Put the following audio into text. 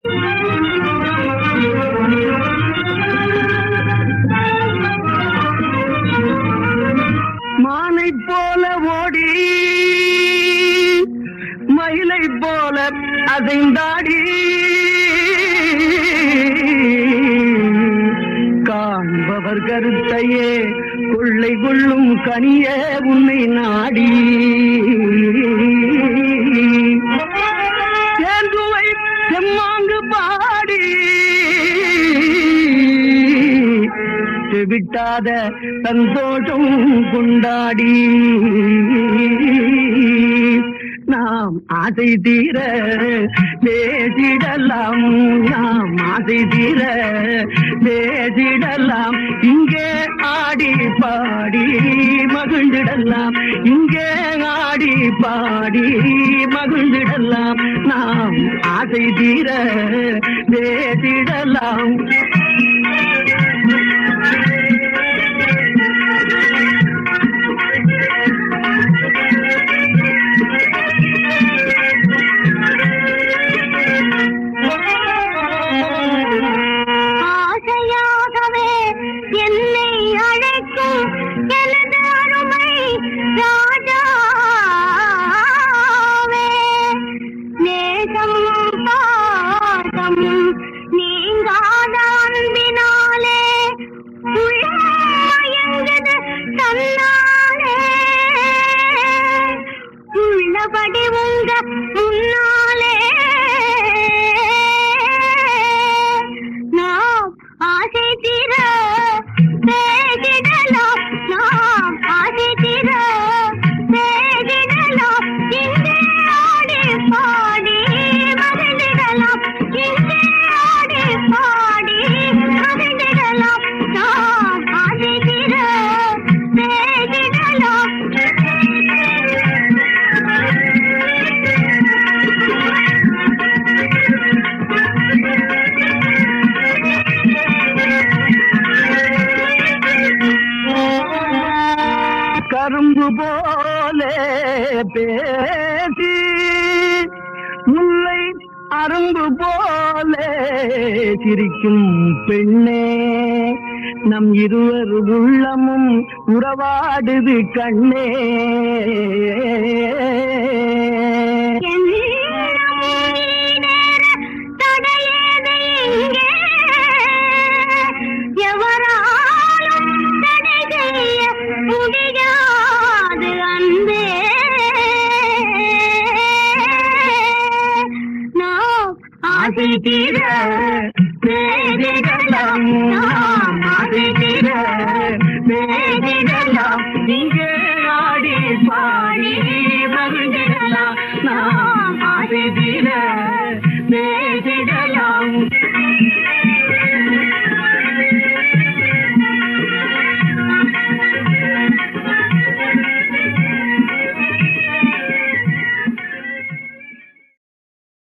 மானை போல ஓடி மயிலை போல அதைந்தாடி காண்பவர் கருத்தையே கொள்ளை கொள்ளும் கனியே உன்னை நாடி தேர்ந்துவை செம்மாங்கு பாடி விட்டாத சந்தோஷம் கொண்டாடி நாம் ஆசை தீர பேசிடலாம் நாம் ஆசை தீர பேசிடலாம் இங்கே ஆடி பாடி மகிழ்ந்திடலாம் இங்கே ஆடி பாடி மகிழ்ந்திடலாம் நாம் ஆசை தீர பேசிடலாம் ஆசையாகவே என்னை அழைக்கும் எனது அருமை ராஜாவே நேசம் பாசம் நீங்காத அன்பினாலே உள்ளம் மயங்குது தன்னாலே உள்ளபடி உங்க முன்னாலே நாம் ஆசை தீர பேசிடலாம் நாம் ஆசை தீர பேசிடலாம் இங்கே ஆடி பாடி மகிழ்ந்திடலாம் இங்கே ஆடி பாடி மகிழ்ந்திடலாம் நாம் ஆசை தீர கரும்பு போலே பேசி முல்லை அரும்பு போலே சிரிக்கும் பெண்ணே நம் இருவர் உள்ளமும் உறவாடுது கண்ணே எவராலும் தடை செய்ய முடியாது அன்பே நாம் ஆசை தீர பேரிடலாம் நாம் ஆசை தீர